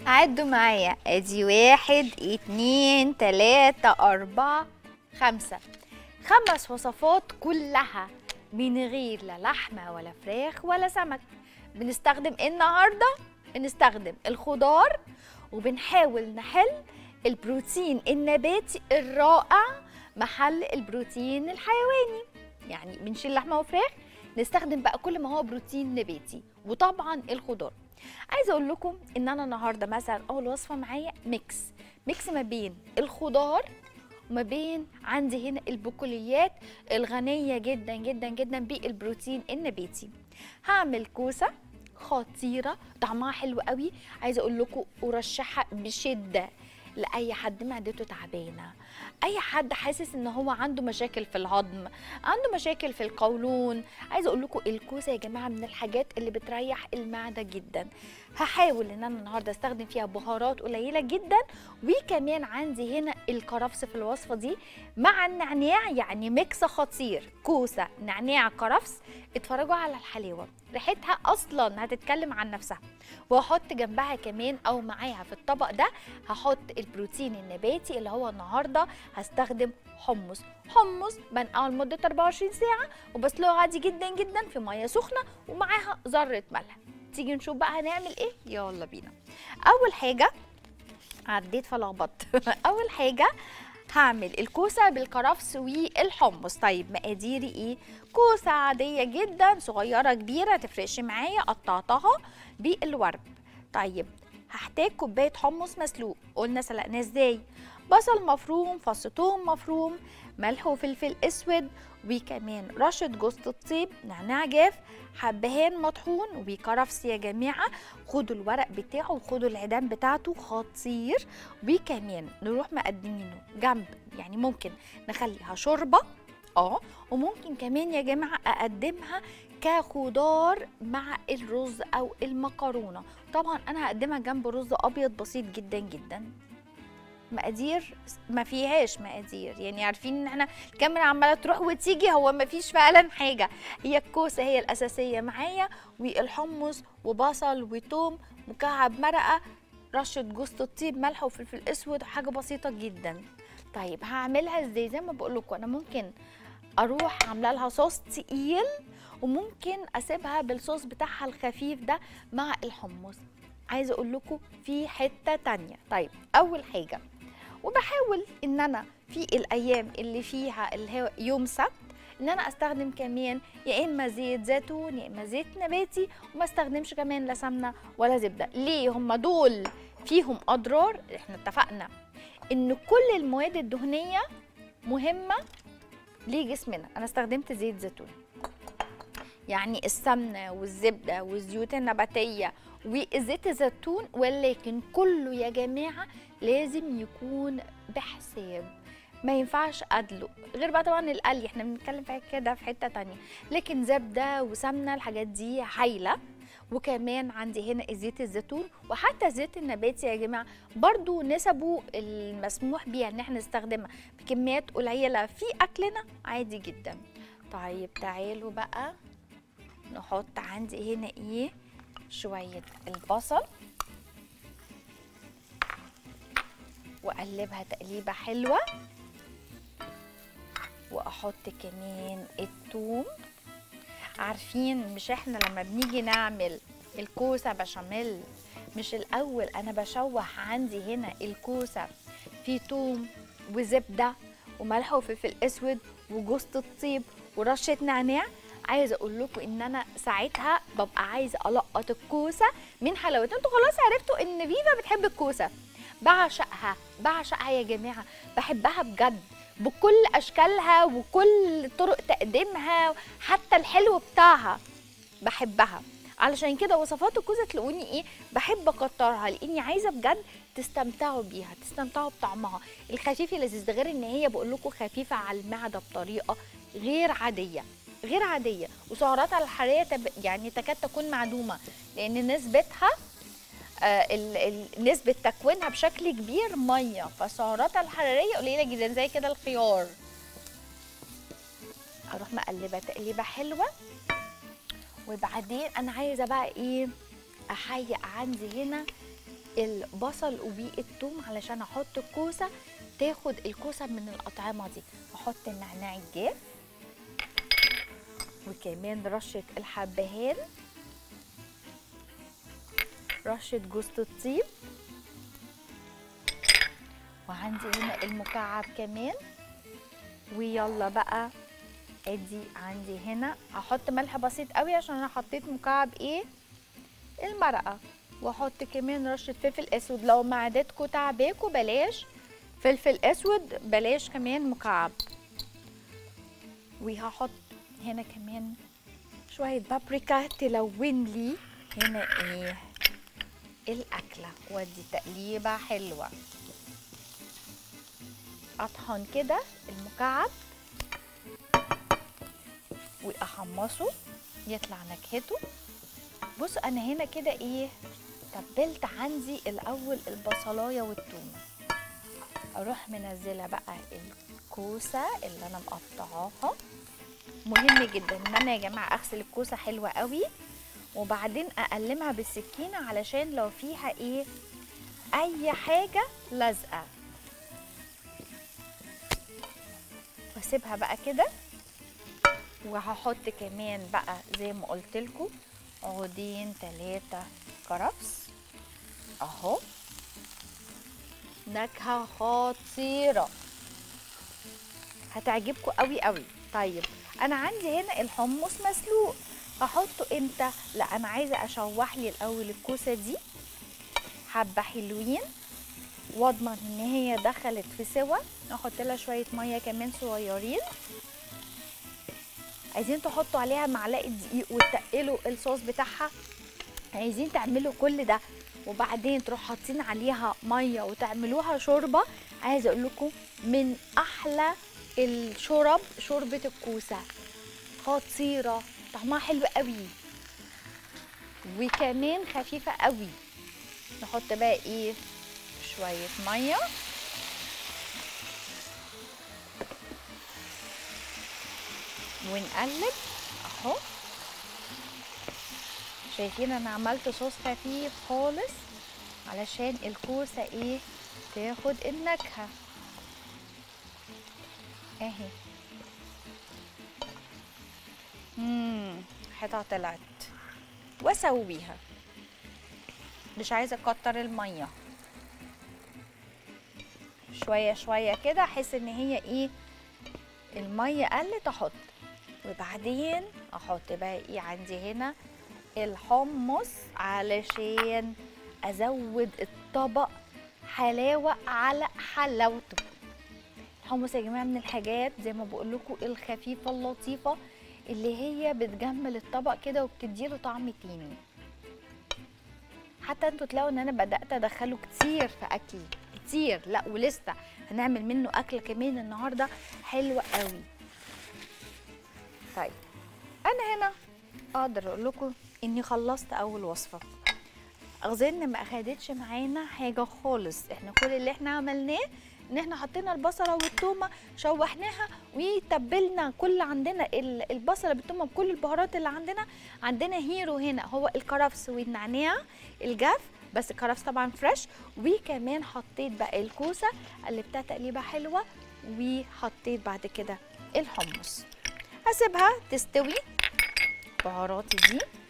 عدوا معايا ادي واحد اتنين تلاتة اربعة خمسة خمس وصفات كلها من غير لا لحمة ولا فراخ ولا سمك بنستخدم ايه النهاردة؟ بنستخدم الخضار وبنحاول نحل البروتين النباتي الرائع محل البروتين الحيواني يعني بنشيل لحمة وفراخ نستخدم بقى كل ما هو بروتين نباتي وطبعا الخضار عايزه اقول لكم ان انا النهارده مثلا اول وصفه معايا ميكس ميكس ما بين الخضار وما بين عندي هنا البقوليات الغنيه جدا جدا جدا بالبروتين النباتي هعمل كوسه خطيره طعمها حلو قوي عايزه اقول لكم ارشحها بشده لاي حد معدته تعبانه اي حد حاسس ان هو عنده مشاكل في الهضم عنده مشاكل في القولون عايزه اقول لكم الكوسه يا جماعه من الحاجات اللي بتريح المعده جدا هحاول ان انا النهارده استخدم فيها بهارات قليله جدا وكمان عندي هنا الكرفس في الوصفه دي مع النعناع يعني ميكس خطير كوسه نعناع كرفس اتفرجوا على الحلاوه ريحتها اصلا هتتكلم عن نفسها وهحط جنبها كمان او معاها في الطبق ده هحط البروتين النباتي اللي هو النهارده هستخدم حمص حمص بنقعه لمده 24 ساعه وبسلقه عادي جدا جدا في ميه سخنه ومعاها ذره ملح تيجي نشوف بقى هنعمل ايه يلا بينا اول حاجه عديت فلخبطت اول حاجه هعمل الكوسه بالكرفس والحمص طيب مقاديري ايه كوسه عاديه جدا صغيره كبيره تفرقش معايا قطعتها بالورب طيب هحتاج كوبايه حمص مسلوق قلنا سلقناه ازاي بصل مفروم فص ثوم مفروم ملح وفلفل اسود وكمان رشه جوز الطيب نعناع جاف حبهان مطحون وكرفس يا جماعه خدوا الورق بتاعه وخدوا العيدان بتاعته خطير وكمان نروح مقدمينه جنب يعني ممكن نخليها شوربه اه وممكن كمان يا جماعه اقدمها كخضار مع الرز او المكرونه طبعا انا هقدمها جنب رز ابيض بسيط جدا جدا مقادير ما فيهاش مقادير يعني عارفين ان احنا الكاميرا عماله تروح وتيجي هو ما فيش فعلا حاجه هي الكوسه هي الاساسيه معايا والحمص وبصل وتوم مكعب مرقه رشه جوز الطيب ملح وفلفل اسود حاجه بسيطه جدا طيب هعملها ازاي زي ما بقول لكم انا ممكن اروح عامله لها صوص تقيل وممكن اسيبها بالصوص بتاعها الخفيف ده مع الحمص عايزه اقول لكم في حته تانية طيب اول حاجه وبحاول ان انا في الايام اللي فيها اللي هو يوم سبت ان انا استخدم كمان يا اما زيت زيتون يا اما زيت نباتي وما استخدمش كمان لا سمنه ولا زبده ليه هم دول فيهم اضرار احنا اتفقنا ان كل المواد الدهنيه مهمه لجسمنا انا استخدمت زيت زيتون يعني السمنه والزبده والزيوت النباتيه وزيت الزيتون ولكن كله يا جماعه لازم يكون بحساب ما ينفعش ادلق غير بقى طبعا القلي احنا بنتكلم في كده في حته تانية لكن زبده وسمنه الحاجات دي هايله وكمان عندي هنا زيت الزيتون وحتى الزيت النباتي يا جماعه برضو نسبه المسموح بيها ان احنا نستخدمها بكميات قليله في اكلنا عادي جدا طيب تعالوا بقى نحط عندي هنا ايه شويه البصل واقلبها تقليبه حلوه واحط كمان الثوم عارفين مش احنا لما بنيجي نعمل الكوسه بشاميل مش الاول انا بشوح عندي هنا الكوسه في توم وزبده وملح وفلفل اسود وجوز الطيب ورشه نعناع عايزه اقول لكم ان انا ساعتها ببقى عايزه القط الكوسه من حلاوتها انتوا خلاص عرفتوا ان فيفا بتحب الكوسه بعشقها بعشقها يا جماعه بحبها بجد بكل اشكالها وكل طرق تقديمها حتى الحلو بتاعها بحبها علشان كده وصفات الكوسه تلاقوني ايه بحب اكترها لاني عايزه بجد تستمتعوا بيها تستمتعوا بطعمها الخفيف اللذيذ ده غير ان هي بقول لكم خفيفه على المعده بطريقه غير عاديه غير عاديه وسعراتها الحراريه تب... يعني تكاد تكون معدومه لان نسبتها آه ال... ال... نسبه تكوينها بشكل كبير ميه فسعراتها الحراريه قليله جدا زي كده الخيار اروح مقلبه تقليبه حلوه وبعدين انا عايزه بقى ايه احيق عندي هنا البصل والثوم علشان احط الكوسه تاخد الكوسه من الاطعمه دي احط النعناع الجاف وكمان رشه الحبهان رشه جوز الطيب وعندي هنا المكعب كمان ويلا بقى ادي عندي هنا هحط ملح بسيط قوي عشان انا حطيت مكعب ايه المرقه واحط كمان رشه فلفل اسود لو معدتكم تعباكوا بلاش فلفل اسود بلاش كمان مكعب وهحط هنا كمان شويه بابريكا تلون لي هنا ايه الاكله ودي تقليبه حلوه اطحن كده المكعب واحمصه يطلع نكهته بص انا هنا كده ايه تبلت عندي الاول البصلايه والثومه اروح منزله بقى الكوسه اللي انا مقطعاها مهم جدا ان انا يا جماعه اغسل الكوسه حلوه قوي وبعدين اقلمها بالسكينه علشان لو فيها ايه اي حاجه لازقه واسيبها بقى كده وهحط كمان بقى زي ما قلت لكم عودين ثلاثة كرفس اهو نكهة خطيرة هتعجبكم قوي قوي طيب انا عندي هنا الحمص مسلوق هحطه امتى لا انا عايزه اشوح لي الاول الكوسه دي حبه حلوين واضمن ان هي دخلت في سوا احط لها شويه ميه كمان صغيرين عايزين تحطوا عليها معلقه دقيق وتقلوا الصوص بتاعها عايزين تعملوا كل ده وبعدين تروحوا حاطين عليها ميه وتعملوها شوربه عايزه اقول لكم من احلى الشرب شوربه الكوسه خطيره طعمها حلو قوي وكمان خفيفه قوي نحط بقى ايه شويه ميه ونقلب اهو شايفين انا عملت صوص خفيف خالص علشان الكوسه ايه تاخد النكهه اهي امم حتة طلعت واسويها مش عايزه اكتر الميه شويه شويه كده احس ان هي ايه الميه قلت احط وبعدين احط بقى ايه عندي هنا الحمص علشان ازود الطبق حلاوه على حلاوته الحمص يا جماعه من الحاجات زي ما بقول لكم الخفيفه اللطيفه اللي هي بتجمل الطبق كده وبتديله طعم تاني حتى انتوا تلاقوا ان انا بدات ادخله كتير في اكلي كتير لا ولسه هنعمل منه اكله كمان النهارده حلوه قوي طيب انا هنا اقدر اقول لكم اني خلصت اول وصفه اغزلنا ما اخدتش معانا حاجه خالص احنا كل اللي احنا عملناه ان احنا حطينا البصله والثومه شوحناها وتبلنا كل عندنا ال- البصله بالثومه بكل البهارات اللي عندنا عندنا هيرو هنا هو الكرفس والنعناع الجاف بس الكرفس طبعا فريش وكمان حطيت بقى الكوسه قلبتها تقليبه حلوه وحطيت بعد كده الحمص هسيبها تستوي بهاراتي دي